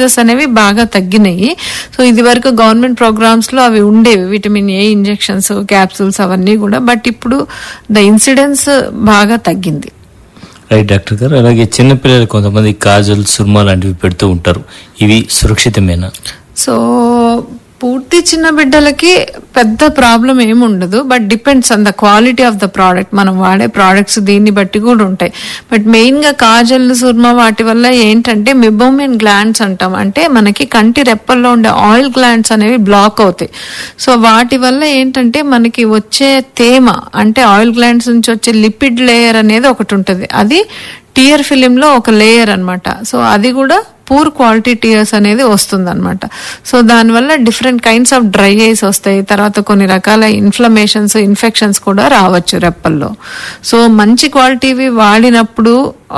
diseases అనేవి బాగా తగ్గినాయి సో ఇది వరకు గవర్నమెంట్ ప్రోగ్రామ్స్ లో అవి ఉండేవి విటమిన్ ఏ ఇంజెక్షన్స్ క్యాప్సూల్స్ అవన్నీ కూడా బట్ ఇప్పుడు ద ఇన్సిడెన్స్ బాగా తగ్గింది రైట్ డాక్టర్ గారు అలాగే చిన్నపిల్లలు కొంతమంది కాజల్ సుర్మా లాంటివి పెడుతూ ఉంటారు ఇవి సురక్షితమేనా సో పూర్తి చిన్న బిడ్డలకి పెద్ద ప్రాబ్లం ఏమి ఉండదు but depends on the quality of the product మనం వాడే ప్రోడక్ట్స్ దీన్ని బట్టి కూడా ఉంటాయి బట్ మెయిన్ గా కాజల్ సుర్మ వాటి వల్ల ఏంటంటే మిబోమిన్ గ్లాండ్స్ అంటాం అంటే మనకి కంటి రెప్పల్లో ఉండే ఆయిల్ గ్లాండ్స్ అనేవి బ్లాక్ అవుతాయి సో వాటి వల్ల ఏంటంటే మనకి వచ్చే తేమ అంటే ఆయిల్ గ్లాండ్స్ నుంచి వచ్చే లిపిడ్ లేయర్ అనేది ఒకటి ఉంటుంది అది టియర్ ఫిలిం లో ఒక లేయర్ అన్నమాట సో అది కూడా పూర్ క్వాలిటీ టీయర్స్ అనేది వస్తుంది అనమాట సో దానివల్ల different kinds of dry eyes వస్తాయి తర్వాత కొన్ని రకాల ఇన్ఫ్లమేషన్స్ ఇన్ఫెక్షన్స్ కూడా రావచ్చు రెప్పల్లో సో మంచి క్వాలిటీవి వాడినప్పుడు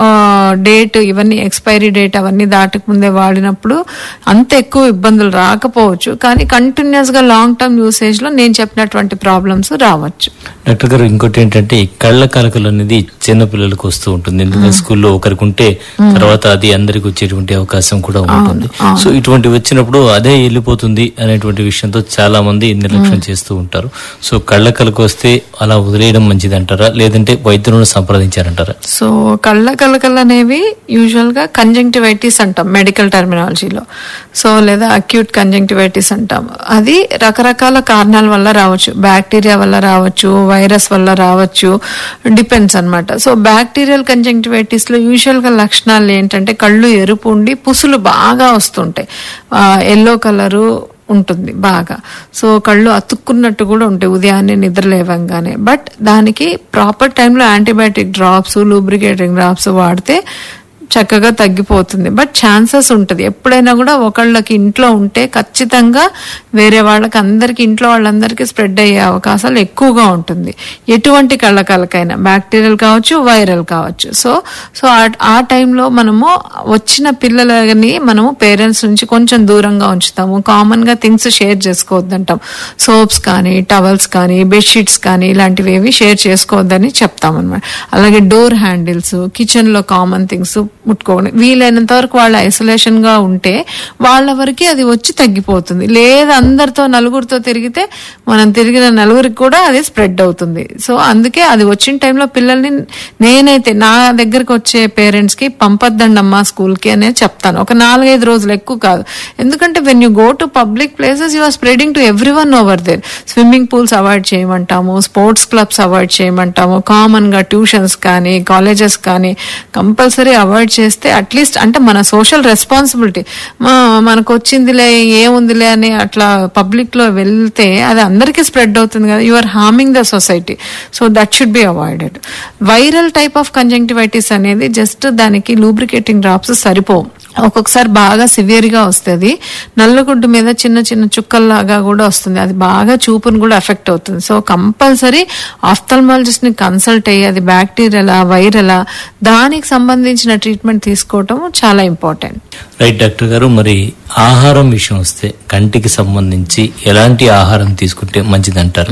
డేట్ ఇవన్నీ ఎక్స్పైరీ డేట్ అవన్నీ దాటక ముందే వాడినప్పుడు అంత ఎక్కువ ఇబ్బందులు రాకపోవచ్చు కానీ కంటిన్యూస్ గా లాంగ్ టర్మ్ యూసేజ్ లో నేను చెప్పినటువంటి ప్రాబ్లమ్స్ రావచ్చు డాక్టర్ గారు ఇంకోటి ఏంటంటే ఈ కళ్ళ కలకలు అనేది చిన్న పిల్లలకు వస్తూ ఉంటుంది ఎందుకంటే స్కూల్లో ఒకరికి ఉంటే తర్వాత అది అందరికి వచ్చేటువంటి అవకాశం కూడా ఉంటుంది సో ఇటువంటి వచ్చినప్పుడు అదే వెళ్ళిపోతుంది అనేటువంటి విషయంతో చాలా మంది నిర్లక్ష్యం చేస్తూ ఉంటారు సో కళ్ళ కలకు వస్తే అలా వదిలేయడం మంచిది అంటారా లేదంటే వైద్యులను సంప్రదించారంటారా సో కళ్ళ కలకలు అనేవి యూజువల్ గా కంజంక్టివైటిస్ అంటాం మెడికల్ టర్మినాలజీలో సో లేదా అక్యూట్ కంజంక్టివైటిస్ అంటాం అది రకరకాల కారణాల వల్ల రావచ్చు బ్యాక్టీరియా వల్ల రావచ్చు వైరస్ వల్ల రావచ్చు డిపెండ్స్ అన్నమాట సో బ్యాక్టీరియల్ కంజంక్టివైటిస్ లో యూజువల్ గా లక్షణాలు ఏంటంటే కళ్ళు ఎరుపు ఉండి పుసులు బాగా వస్తుంటాయి ఎల్లో కలరు ఉంటుంది బాగా సో కళ్ళు అతుక్కున్నట్టు కూడా ఉంటాయి ఉదయాన్నే నిద్ర లేవంగానే బట్ దానికి ప్రాపర్ టైంలో యాంటీబయాటిక్ డ్రాప్స్ లూబ్రికేటింగ్ డ్రాప్స్ వాడితే చక్కగా తగ్గిపోతుంది బట్ ఛాన్సెస్ ఉంటుంది ఎప్పుడైనా కూడా ఒకళ్ళకి ఇంట్లో ఉంటే ఖచ్చితంగా వేరే వాళ్ళకి అందరికి ఇంట్లో వాళ్ళందరికీ స్ప్రెడ్ అయ్యే అవకాశాలు ఎక్కువగా ఉంటుంది ఎటువంటి కళ్ళకలకైనా బ్యాక్టీరియల్ కావచ్చు వైరల్ కావచ్చు సో సో ఆ- ఆ టైంలో మనము వచ్చిన పిల్లలని మనము పేరెంట్స్ నుంచి కొంచెం దూరంగా ఉంచుతాము కామన్ గా థింగ్స్ షేర్ చేసుకోవద్దంటాం సోప్స్ కానీ టవల్స్ కానీ బెడ్షీట్స్ కానీ ఇలాంటివి ఏవి షేర్ చేసుకోవద్దని చెప్తాం అనమాట అలాగే డోర్ హ్యాండిల్స్ కిచెన్ లో కామన్ థింగ్స్ ముట్టుకోండి వీలైనంత వరకు వాళ్ళ ఐసోలేషన్ గా ఉంటే వాళ్ళ వరకే అది వచ్చి తగ్గిపోతుంది లేదా అందరితో నలుగురితో తిరిగితే మనం తిరిగిన నలుగురికి కూడా అది స్ప్రెడ్ అవుతుంది సో అందుకే అది వచ్చిన టైంలో పిల్లల్ని నేనైతే నా దగ్గరకు వచ్చే పేరెంట్స్ కి పంపొద్దండమ్మా స్కూల్ కి అనేది చెప్తాను ఒక నాలుగైదు రోజులు ఎక్కువ కాదు ఎందుకంటే when you go to public places you are spreading to everyone over there swimming pools avoid చేయమంటాము స్పోర్ట్స్ క్లబ్స్ అవాయిడ్ చేయమంటాము కామన్ గా ట్యూషన్స్ కానీ కాలేజెస్ కానీ కంపల్సరీ అవాయిడ్ చేస్తే అట్లీస్ట్ అంటే మన సోషల్ రెస్పాన్సిబిలిటీ మనకు వచ్చిందిలే ఏముందిలే అని అట్లా పబ్లిక్ లో వెళ్తే అది అందరికీ స్ప్రెడ్ అవుతుంది కదా you are harming the society so that should be avoided viral type of conjunctivitis అనేది జస్ట్ దానికి లూబ్రికేటింగ్ డ్రాప్స్ సరిపోవు ఒక్కొక్కసారి బాగా సివియర్ గా వస్తుంది నల్లగుడ్డు మీద చిన్న చిన్న చుక్కల్లాగా కూడా వస్తుంది అది బాగా చూపును కూడా ఎఫెక్ట్ అవుతుంది సో కంపల్సరీ ఆఫ్థల్మాలజిస్ట్ ని కన్సల్ట్ అయ్యి అది బ్యాక్టీరియలా వైరలా దానికి సంబంధించిన ట్రీట్మెంట్ తీసుకోవటం చాలా ఇంపార్టెంట్ రైట్ డాక్టర్ గారు మరి ఆహారం విషయం వస్తే కంటికి సంబంధించి ఎలాంటి ఆహారం తీసుకుంటే మంచిది అంటారు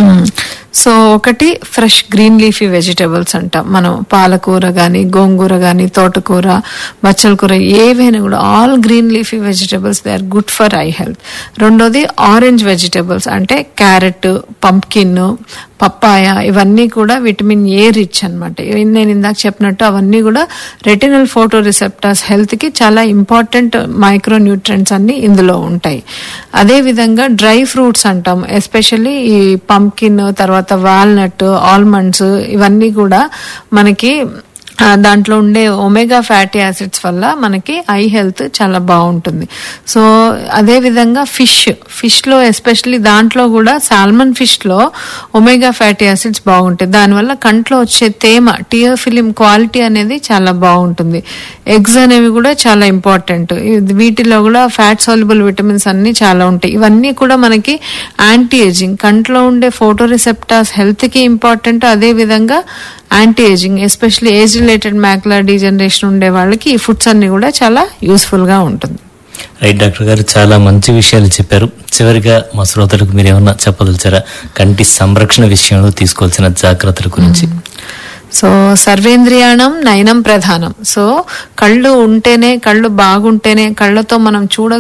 సో ఒకటి ఫ్రెష్ గ్రీన్ లీఫీ వెజిటబుల్స్ అంటాం మనం పాలకూర గాని గోంగూర గాని తోటకూర బచ్చల కూర ఏవైనా కూడా all green leafy vegetables they are good for eye health రెండోది ఆరెంజ్ వెజిటబుల్స్ అంటే క్యారెట్ పంప్కిన్ పప్పాయ ఇవన్నీ కూడా విటమిన్ ఏ రిచ్ అనమాట నేను ఇందాక చెప్పినట్టు అవన్నీ కూడా రెటినల్ ఫోటో రిసెప్టర్స్ హెల్త్ కి చాలా ఇంపార్టెంట్ మైక్రో న్యూట్రియంట్స్ అన్ని ఇందులో ఉంటాయి అదే విధంగా డ్రై ఫ్రూట్స్ అంటాం ఎస్పెషల్లీ ఈ పంకిన్ తర్వాత వాల్నట్ ఆల్మండ్స్ ఇవన్నీ కూడా మనకి ఆ, దాంట్లో ఉండే ఒమేగా ఫ్యాటీ యాసిడ్స్ వల్ల మనకి ఐ హెల్త్ చాలా బాగుంటుంది సో అదే విధంగా ఫిష్ ఫిష్ లో ఎస్పెషల్లీ దాంట్లో కూడా సాల్మన్ ఫిష్ లో ఒమేగా ఫ్యాటీ యాసిడ్స్ బాగుంటాయి దానివల్ల కంట్లో వచ్చే తేమ టియర్ ఫిలిం క్వాలిటీ అనేది చాలా బాగుంటుంది ఎగ్స్ అనేవి కూడా చాలా ఇంపార్టెంట్ వీటిలో కూడా ఫ్యాట్ సాల్యుబుల్ విటమిన్స్ అన్ని చాలా ఉంటాయి ఇవన్నీ కూడా మనకి యాంటీ ఏజింగ్ కంట్లో ఉండే ఫోటో రిసెప్టార్స్ హెల్త్ కి ఇంపార్టెంట్ అదే విధంగా anti ageing especially age related macular degeneration ఉండే వాళ్ళకి ఈ ఫుడ్స్ అన్ని కూడా చాలా యూస్ఫుల్ గా ఉంటుంది రైట్ డాక్టర్ గారు చాలా మంచి విషయాలు చెప్పారు చివరిగా మా శ్రోతలకు మీరు ఏమన్నా చెప్పదలిచారా కంటి సంరక్షణ విషయంలో తీసుకోవాల్సిన జాగ్రత్తల గురించి సో సర్వేంద్రియాణం నయనం ప్రధానం సో కళ్ళు ఉంటేనే కళ్ళు బాగుంటేనే కళ్ళతో మనం చూడ